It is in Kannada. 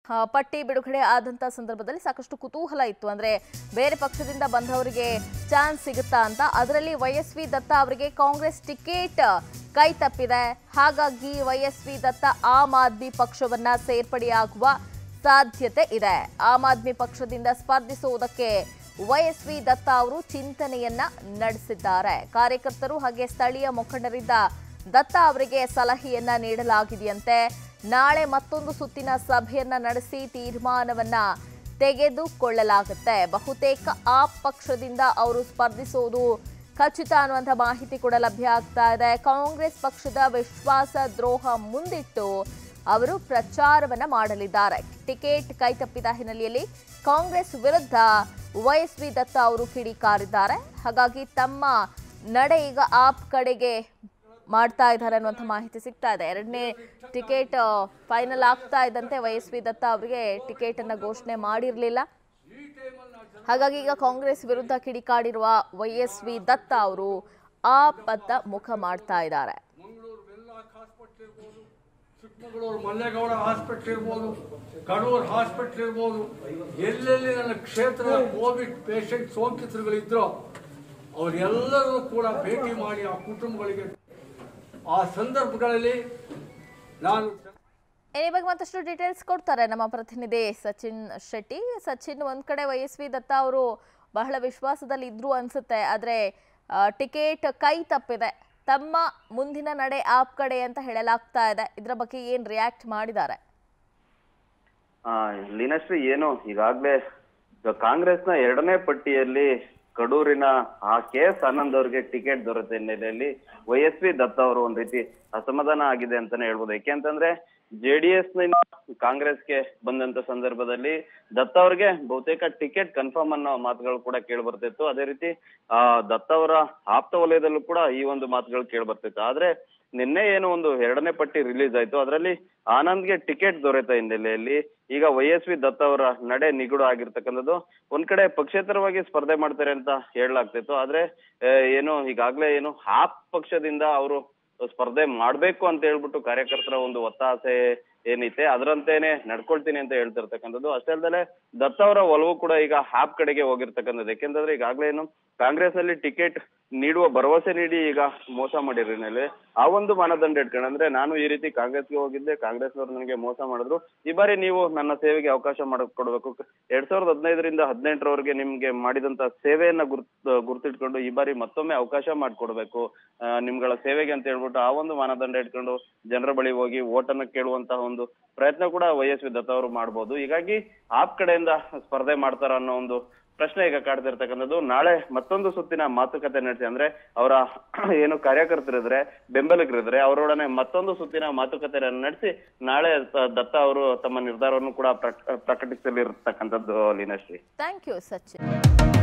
ಆ, ಪಟ್ಟಿ ಬಿಡುಗಡೆ ಆದಂತ ಸಂದರ್ಭದಲ್ಲಿ ಸಾಕಷ್ಟು ಕುತೂಹಲ ಇತ್ತು ಅಂದ್ರೆ ಬೇರೆ ಪಕ್ಷದಿಂದ ಬಂದವರಿಗೆ ಚಾನ್ಸ್ ಸಿಗುತ್ತಾ ಅಂತ ಅದರಲ್ಲಿ ವೈಎಸ್ವಿ ದತ್ತ ಅವರಿಗೆ ಕಾಂಗ್ರೆಸ್ ಟಿಕೆಟ್ ಕೈ ತಪ್ಪಿದೆ ಹಾಗಾಗಿ ವೈಎಸ್ವಿ ದತ್ತ ಆಮ್ ಆದ್ಮಿ ಪಕ್ಷವನ್ನ ಸೇರ್ಪಡೆಯಾಗುವ ಸಾಧ್ಯತೆ ಇದೆ ಆಮ್ ಆದ್ಮಿ ಪಕ್ಷದಿಂದ ಸ್ಪರ್ಧಿಸುವುದಕ್ಕೆ ವೈಎಸ್ವಿ ದತ್ತ ಅವರು ಚಿಂತನೆಯನ್ನ ನಡೆಸಿದ್ದಾರೆ ಕಾರ್ಯಕರ್ತರು ಹಾಗೆ ಸ್ಥಳೀಯ ಮುಖಂಡರಿಂದ ದತ್ತ ಅವರಿಗೆ ಸಲಹೆಯನ್ನ ನೀಡಲಾಗಿದೆಯಂತೆ ನಾಳೆ ಮತ್ತೊಂದು ಸುತ್ತಿನ ಸಭೆಯನ್ನ ನಡೆಸಿ ತೀರ್ಮಾನವನ್ನ ತೆಗೆದುಕೊಳ್ಳಲಾಗುತ್ತೆ ಬಹುತೇಕ ಆ ಪಕ್ಷದಿಂದ ಅವರು ಸ್ಪರ್ಧಿಸುವುದು ಖಚಿತ ಅನ್ನುವಂಥ ಮಾಹಿತಿ ಕೂಡ ಲಭ್ಯ ಆಗ್ತಾ ಇದೆ ಕಾಂಗ್ರೆಸ್ ಪಕ್ಷದ ವಿಶ್ವಾಸ ದ್ರೋಹ ಮುಂದಿಟ್ಟು ಅವರು ಪ್ರಚಾರವನ್ನ ಮಾಡಲಿದ್ದಾರೆ ಟಿಕೆಟ್ ಕೈತಪ್ಪಿದ ಹಿನ್ನೆಲೆಯಲ್ಲಿ ಕಾಂಗ್ರೆಸ್ ವಿರುದ್ಧ ವೈಎಸ್ವಿ ದತ್ತ ಅವರು ಕಿಡಿಕಾರಿದ್ದಾರೆ ಹಾಗಾಗಿ ತಮ್ಮ ನಡೆ ಈಗ ಆಪ್ ಕಡೆಗೆ ಮಾಡ್ತಾ ಇದ್ದಾರೆ ಅನ್ನುವಂಥ ಮಾಹಿತಿ ಸಿಗ್ತಾ ಇದೆ ಎರಡನೇ ಟಿಕೆಟ್ ಫೈನಲ್ ಆಗ್ತಾ ಇದ್ದಂತೆ ವೈಎಸ್ವಿ ದತ್ತ ಅವರಿಗೆ ಟಿಕೆಟ್ ಅನ್ನ ಘೋಷಣೆ ಮಾಡಿರಲಿಲ್ಲ ಹಾಗಾಗಿ ಈಗ ಕಾಂಗ್ರೆಸ್ ವಿರುದ್ಧ ಕಿಡಿಕಾಡಿರುವ ವೈಎಸ್ವಿ ದತ್ತ ಅವರು ಆಪತ್ತ ಮುಖ ಮಾಡ್ತಾ ಇದ್ದಾರೆ ಮಂಗಳೂರು ವೆನ್ಲಾಕ್ ಹಾಸ್ಪಿಟ್ಲ್ ಇರ್ಬೋದು ಚಿಕ್ಕಮಗಳೂರು ಮಲ್ಲೇಗೌಡ ಹಾಸ್ಪಿಟ್ಲ್ ಇರ್ಬೋದು ಕಡೂರು ಹಾಸ್ಪಿಟ್ಲ್ ಇರ್ಬೋದು ಎಲ್ಲೆಲ್ಲಿ ನನ್ನ ಕ್ಷೇತ್ರದ ಕೋವಿಡ್ ಪೇಷಂಟ್ ಸೋಂಕಿತರುಗಳಿದ್ರೋ ಅವರೆಲ್ಲರೂ ಕೂಡ ಭೇಟಿ ಮಾಡಿ ಆ ಕುಟುಂಬಗಳಿಗೆ ಆ ಸಂದರ್ಭಗಳಲ್ಲಿ ನಾನು ಈ ಬಗ್ಗೆ ಮತ್ತಷ್ಟು ಡೀಟೇಲ್ಸ್ ಕೊಡ್ತಾರೆ ನಮ್ಮ ಪ್ರತಿನಿಧಿ ಸಚಿನ್ ಶೆಟ್ಟಿ ಸಚಿನ್ ಒಂದ್ ಕಡೆ ವೈಎಸ್ವಿ ದತ್ತ ಅವರು ಬಹಳ ವಿಶ್ವಾಸದಲ್ಲಿ ಇದ್ರು ಅನ್ಸುತ್ತೆ ಆದ್ರೆ ಟಿಕೆಟ್ ಕೈ ತಪ್ಪಿದೆ ತಮ್ಮ ಮುಂದಿನ ನಡೆ ಆಪ್ ಕಡೆ ಅಂತ ಹೇಳಲಾಗ್ತಾ ಇದೆ ಇದ್ರ ಬಗ್ಗೆ ಏನ್ ರಿಯಾಕ್ಟ್ ಮಾಡಿದ್ದಾರೆ ಆ, ಲೀನಶ್ರೀ ಏನು ಈಗಾಗ್ಲೇ ಕಾಂಗ್ರೆಸ್ನ ಎರಡನೇ ಪಟ್ಟಿಯಲ್ಲಿ ಕಡೂರಿನ ಆ ಕೆ ಎಸ್ ಆನಂದ್ ಅವರಿಗೆ ಟಿಕೆಟ್ ದೊರೆತ ಹಿನ್ನೆಲೆಯಲ್ಲಿ ವೈಎಸ್ವಿ ದತ್ತ ಅವರು ಒಂದ್ ರೀತಿ ಅಸಮಾಧಾನ ಆಗಿದೆ ಅಂತಾನೆ ಹೇಳ್ಬೋದು ಯಾಕೆಂತಂದ್ರೆ ಜೆಡಿಎಸ್ ನಿಂದ ಕಾಂಗ್ರೆಸ್ಗೆ ಬಂದಂತ ಸಂದರ್ಭದಲ್ಲಿ ದತ್ತ ಅವ್ರಿಗೆ ಬಹುತೇಕ ಟಿಕೆಟ್ ಕನ್ಫರ್ಮ್ ಅನ್ನೋ ಮಾತುಗಳು ಕೂಡ ಕೇಳಿ ಬರ್ತಿತ್ತು ಅದೇ ರೀತಿ ಆ ದತ್ತ ಅವರ ಆಪ್ತ ವಲಯದಲ್ಲೂ ಕೂಡ ಈ ಒಂದು ಮಾತುಗಳು ಕೇಳಿ ಬರ್ತಿತ್ತು ಆದ್ರೆ ನಿನ್ನೆ ಏನು ಒಂದು ಎರಡನೇ ಪಟ್ಟಿ ರಿಲೀಸ್ ಆಯ್ತು ಅದರಲ್ಲಿ ಆನಂದ್ಗೆ ಟಿಕೆಟ್ ದೊರೆತ ಹಿನ್ನೆಲೆಯಲ್ಲಿ ಈಗ ವೈಎಸ್ವಿ ದತ್ತ ಅವರ ನಡೆ ನಿಗೂಢ ಆಗಿರ್ತಕ್ಕಂಥದ್ದು ಒಂದ್ ಕಡೆ ಪಕ್ಷೇತರವಾಗಿ ಸ್ಪರ್ಧೆ ಮಾಡ್ತಾರೆ ಅಂತ ಹೇಳಲಾಗ್ತಿತ್ತು ಆದ್ರೆ ಆ, ಏನು ಈಗಾಗ್ಲೇ ಏನು ಆಪ್ ಪಕ್ಷದಿಂದ ಅವರು ಸ್ಪರ್ಧೆ ಮಾಡ್ಬೇಕು ಅಂತ ಹೇಳ್ಬಿಟ್ಟು ಕಾರ್ಯಕರ್ತರ ಒಂದು ಒತ್ತಾಸೆ ಏನೈತೆ ಅದರಂತೆನೆ ನಡ್ಕೊಳ್ತೀನಿ ಅಂತ ಹೇಳ್ತಿರ್ತಕ್ಕಂಥದ್ದು ಅಷ್ಟೇ ಅಲ್ಲದೆ ದತ್ತ ಅವರ ಒಲವು ಕೂಡ ಈಗ ಆಪ್ ಕಡೆಗೆ ಹೋಗಿರ್ತಕ್ಕಂಥದ್ದು ಯಾಕೆಂತಂದ್ರೆ ಈಗಾಗ್ಲೇ ಏನು ಕಾಂಗ್ರೆಸ್ ಅಲ್ಲಿ ಟಿಕೆಟ್ ನೀಡುವ ಭರವಸೆ ನೀಡಿ ಈಗ ಮೋಸ ಮಾಡಿರೋ ಹಿನ್ನೆಲೆ ಆ ಒಂದು ಮಾನದಂಡ ಇಟ್ಕೊಂಡು ಅಂದ್ರೆ ನಾನು ಈ ರೀತಿ ಕಾಂಗ್ರೆಸ್ಗೆ ಹೋಗಿದ್ದೆ ಕಾಂಗ್ರೆಸ್ನವ್ರು ನನಗೆ ಮೋಸ ಮಾಡಿದ್ರು ಈ ಬಾರಿ ನೀವು ನನ್ನ ಸೇವೆಗೆ ಅವಕಾಶ ಮಾಡಿಕೊಡ್ಬೇಕು ಎರಡ್ ಸಾವಿರದ ಹದಿನೈದರಿಂದ ಹದಿನೆಂಟರವರೆಗೆ ನಿಮ್ಗೆ ಮಾಡಿದಂತ ಸೇವೆಯನ್ನ ಗುರ್ತ್ ಗುರ್ತಿಟ್ಕೊಂಡು ಈ ಬಾರಿ ಮತ್ತೊಮ್ಮೆ ಅವಕಾಶ ಮಾಡಿಕೊಡ್ಬೇಕು ನಿಮ್ಗಳ ಸೇವೆಗೆ ಅಂತ ಹೇಳ್ಬಿಟ್ಟು ಆ ಒಂದು ಮಾನದಂಡ ಇಟ್ಕೊಂಡು ಜನರ ಬಳಿ ಹೋಗಿ ಓಟನ್ನ ಕೇಳುವಂತಹ ಒಂದು ಪ್ರಯತ್ನ ಕೂಡ ವೈಎಸ್ವಿ ದತ್ತ ಅವರು ಮಾಡ್ಬೋದು ಹೀಗಾಗಿ ಆಪ್ ಕಡೆಯಿಂದ ಸ್ಪರ್ಧೆ ಮಾಡ್ತಾರ ಅನ್ನೋ ಒಂದು ಪ್ರಶ್ನೆ ಈಗ ಕಾಡ್ತಿರ್ತಕ್ಕಂಥದ್ದು ನಾಳೆ ಮತ್ತೊಂದು ಸುತ್ತಿನ ಮಾತುಕತೆ ನಡೆಸಿ ಅಂದ್ರೆ ಅವರ ಏನು ಕಾರ್ಯಕರ್ತರಿದ್ರೆ ಬೆಂಬಲಿಗರಿದ್ರೆ ಅವರೊಡನೆ ಮತ್ತೊಂದು ಸುತ್ತಿನ ಮಾತುಕತೆ ನಡೆಸಿ ನಾಳೆ ತ- ದತ್ತ ಅವರು ತಮ್ಮ ನಿರ್ಧಾರವನ್ನು ಕೂಡ ಪ್ರಕ- ಪ್ರಕಟಿಸಲಿರ್ತಕ್ಕಂಥದ್ದು ಲೀನಶ್ರೀ ಥ್ಯಾಂಕ್ ಯು ಸಚಿನ್